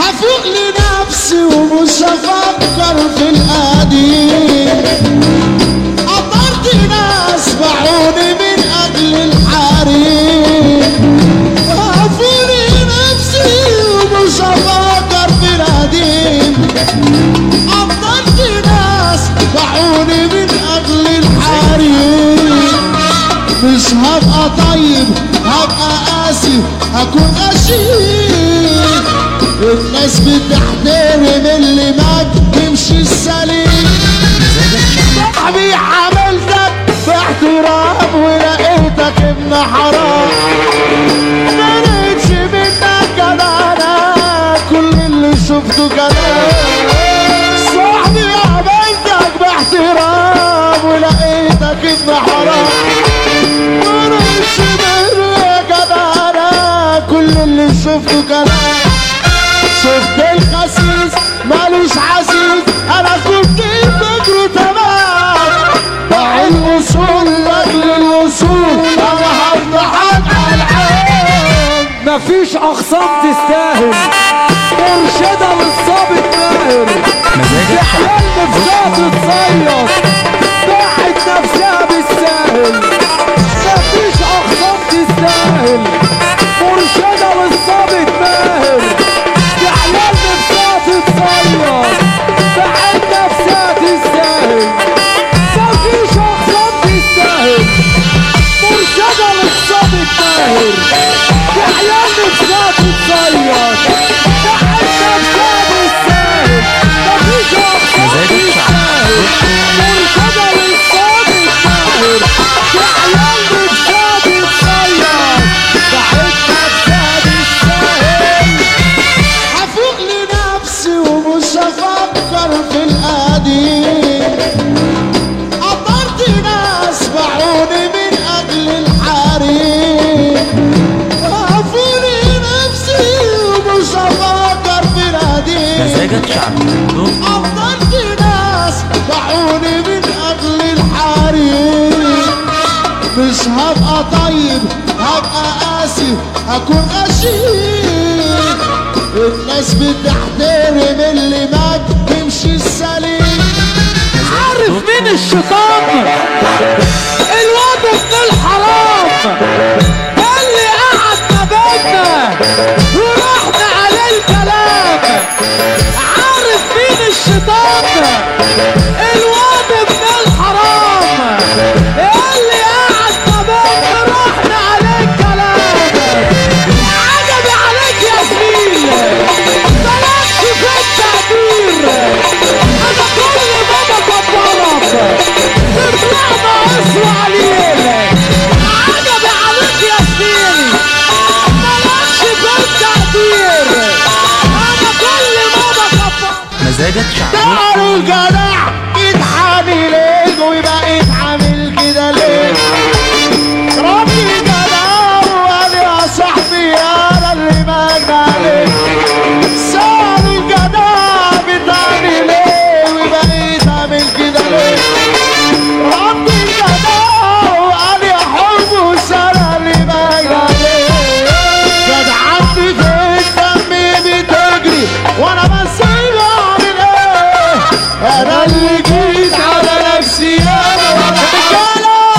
هفوق لنفسي ومش هفكر في القديم قطرت ناس باعوني من اجل الحريم هفوق لنفسي ومش هفكر في القديم قطرت ناس باعوني من اجل الحريم مش هبقى طيب هبقى قاسي هكون غشيم الناس بتحترم اللي ما بيمشي السليم صاحبي عملتك باحترام ولقيتك ابن حرام ما لقيتش منك جدعنة كل اللي شفته كلام صاحبي عملتك باحترام ولقيتك ابن حرام ما لقيتش منك جدعنة كل اللي شفته كلام شفت الخسيس مالوش عزيز انا كنت فكره تمام باع الاصول لاجل الوصول انا هفضحك على العين مفيش اخصام تستاهل مرشدة للصابت ماهر احيان نفسها تتصيد باعت نفسها بالساهل مفيش اخصام تستاهل مرشدة للصابت ماهر احيان نفسها تتصيد باعت نفسها تستاهل مفيش اخصام تستاهل مرشدة للصابت ماهر احيان نفسها تتصيد باعت نفسها بالساهل مفيش اخصام تستاهل مرشدة للصابت ماهر احيان نفسها تتصيد باعت نفسها بالساهل هفوق لنفسي ومش هفكر في القديم قدرت ناس باعوني من اجل الحريم هفوق لنفسي ومش هفكر في القديم مزاجك شعبي دوت قدرت ناس باعوني من اجل الحريم مش هبقى طيب هبقى قاسي هكون غشيم الناس بتحترم اللي ما بيمشي السليم عارف مين الشيطان الواد ابن الحرام اللي قعد ما بينا ورحنا عليه الكلام عارف مين الشيطان الواد ابن الحرام اللي قعد ما بينا رحنا عليه الكلام عجبي عليك يا زميل مالكش في التعبير انا كل ما بكبرك تطلع ناقص وعليل عجبي عليك يا زميلي مالكش في التعبير انا كل ما بكبرك مزاجك شعبي تعالوا الجدع يتحامي ليه ويبقى يتعامل كده ليه ربي جدع وقال يا صاحبي انا اللي مجنى عليك سأل الجدع بتعمل ايه ويبقى يتعامل كده ليه ربي جدع وقال يا حب وسأل اللي مجنى عليك جدعنتي في الدم بتجري وانا بسيب اعمل ايه انا اللي جيت على نفسي انا وانا رجاله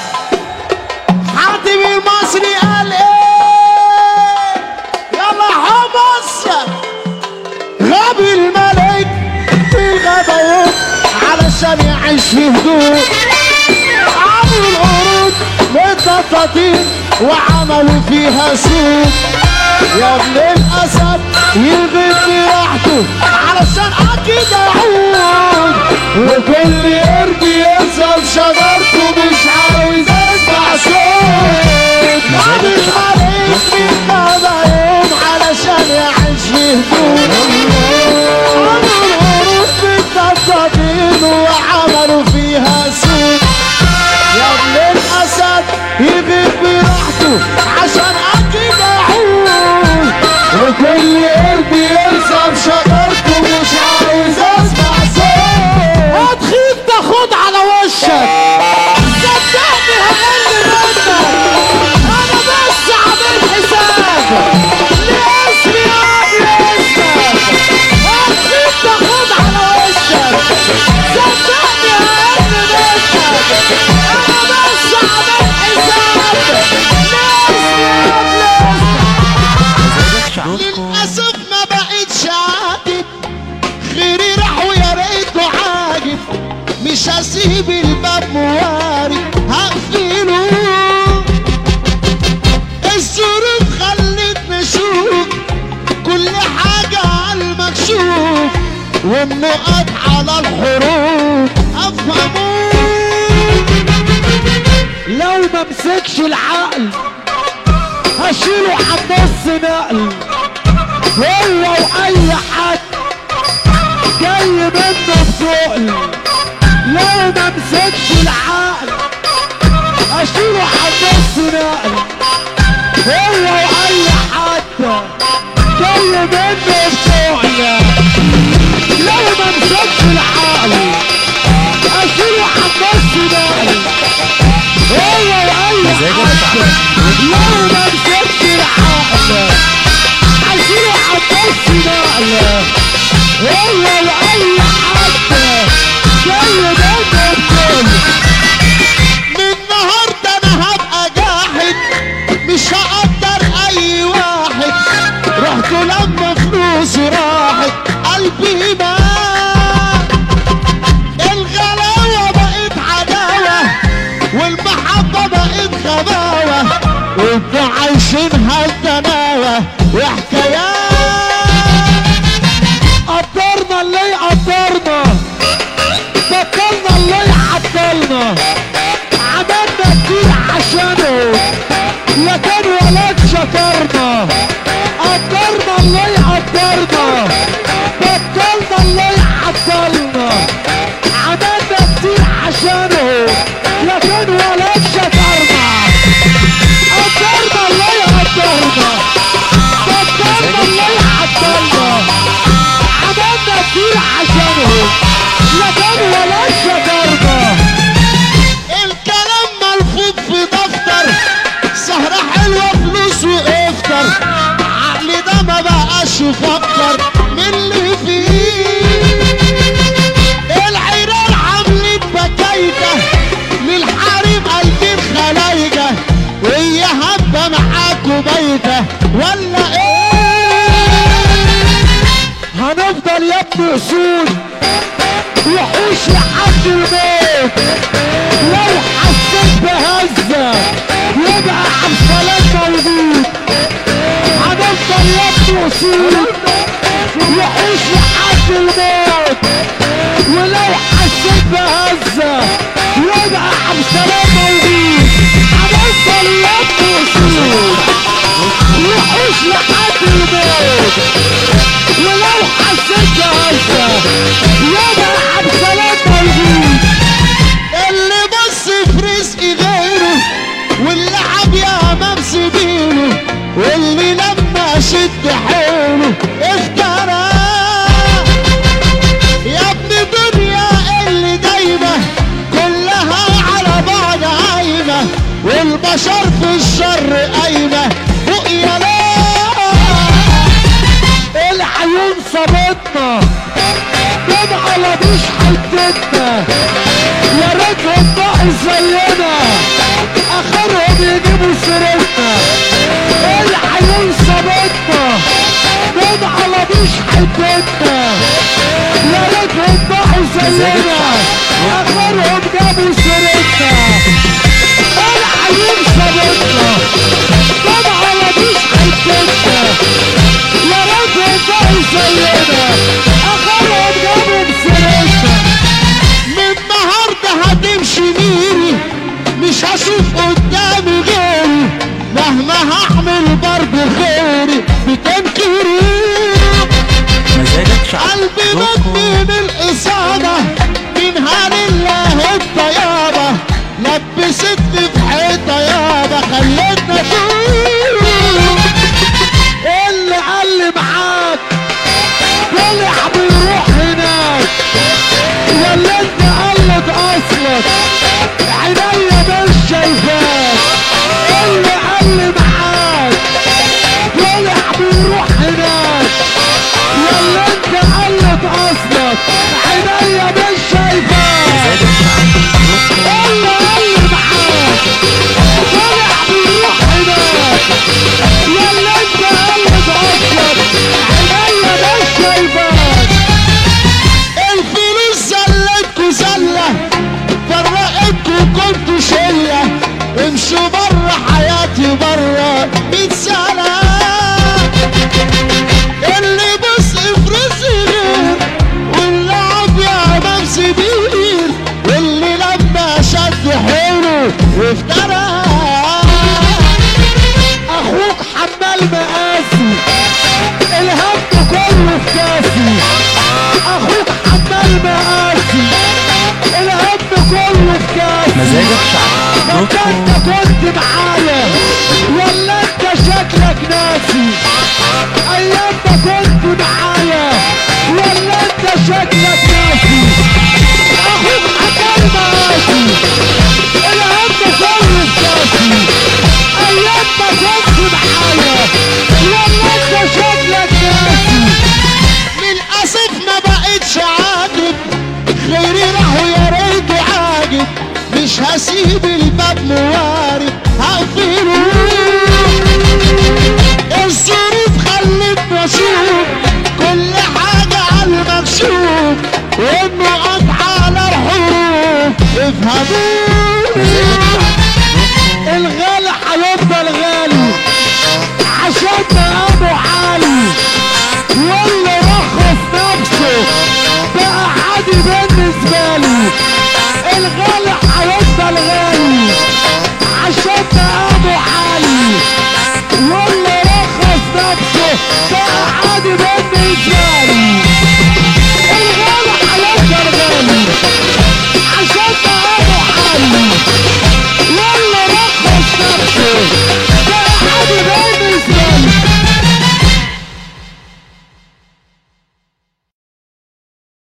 حاتم المصري قال ايه يلا حمص غبي الملك في الغابة يوم علشان يعيش في هدوء عملوا القرود متطاطين وعملوا فيها سوق يا ابن الاسد يغيب براحته علشان اكيد اعود وكل قرد ينزل شجرته مش عاوز اسمع صوت عامل عليك من هذا يوم علشان يعيش في هدوء عملوا القرود متطاطين وعملوا فيها سوق يا ابن الاسد يغيب براحته عشان اكيد اعود وكل قرد يلزم شجرته مش عايز اسمع صوت هتخيب تاخد على وشك صدقني همل منك انا بس عامل حساب لاسمي قبل اسمك ما بقتش عاتب خيري راح ويا ريته عاجب مش هسيب الباب مواري هقفله الظروف خلتني اشوف كل حاجة على المكشوف والنقط على الحروف افهموه لو ما مسكش العقل هشيله حنص نقل هو واي حد جاي منه بثقل لو ما مسكش العقل هشيله حنص نقل هو واي حد جاي منه بثقل لو ما مسكش العقل هشيله حنص نقل هو واي مزاجك حد شعبي. لو ما مسكش العقل عايزينه عباس نقلة هو واي حد جاي منه بكل من النهارده انا هبقى جاحد مش هقدر اي واحد رحت لما فلوسي راحت قلبي مات الغلاوه بقت عداوه والمحبه بقت غباوه وانتوا عايشينها الدناوه وحكايات قدرنا اللي يقدرنا بطلنا اللي يعطلنا عملنا كتير عشانه لكن ولا شكرنا قدرنا اللي يقدرنا بطلنا اللي يعطلنا عملنا كتير عشانه لكن ولا شكرنا قدرنا اللي يقدرنا بطلنا اللي يعطلنا عملنا كتير عشانه لكن ولا شكرنا الكلام ملفوف في دفتر سهرة حلوة فلوس وافطر عقلي ده ما بقاش يفكر من اللي فيه العيران عملت بكايدة للحريم قلبين خلايجة وهي هبة معاكوا بايتة ولا ايه هنفضل يا ابني اصول وحوش لحد الموت لو حسيت بهزة يبقى عبد السلام موجود هنفضل يا ابني اصول وحوش لحد الموت ولو حسيت بهزة يبقى عبد السلام موجود هنفضل يا ابني اصول وحوش لحد الموت ولو حسيت بهزة يبقى عبد السلام موجود اللي بص في رزق غيره واللي عب يا امام سبيله واللي لما شد حيله افترى يا ابن دنيا اللي دايمة كلها على بعض عايمة والبشر في الشر قايمة فوق يا لا العيون صابتنا دمعة لا مش حتتنا يا ريتهم بقوا زينا اخرهم يجيبوا سيرتنا العيون صابتنا دمعة لا مش حتتنا يا ريتهم بقوا زينا اخرهم جابوا سيرتنا العيون صابتنا دمعة لا مش حتتنا يا رب يبقوا زينا اخرهم جابوا بسيرتنا من النهارده هتمشي ميري مش هشوف قدامي غيري مهما هعمل برضه خيري بتنكري مزاجك شعبي قلبي دوت مات كوم. من الإصابة منها لله الطيابة لبستني في حيطة يابا خلتني أشوف اللي قال لي معاك طلع بيروح هناك ولا انت قلت اصلك عينيا مش شايفاك اللي قال لي معاك طلع بيروح هناك ولا انت قلت انت كنت معايا ولا انت شكلك ناسي ايام ما كنت معايا ولا انت شكلك ناسي اخوك حكى ماشي الهم كل الساسي ايام ما كنت معايا ولا انت شكلك ناسي للأسف ما بقتش عاجب غيري راحوا يا ريت عاجب مش هسيب الباب موارد هقفله الظروف خلتني اشوف كل حاجة على المكشوف وانه قطع على الحروف افهموا الغالي هيفضل غالي عشان مقامه عالي واللي رخص نفسه بقى عادي بالنسبة لي الغالي هيفضل غالي عشان مقامه عالي واللي رخص نفسه بقى عادي بالنسبة لي الغالي هيفضل غالي عشان مقامه عالي واللي رخص نفسه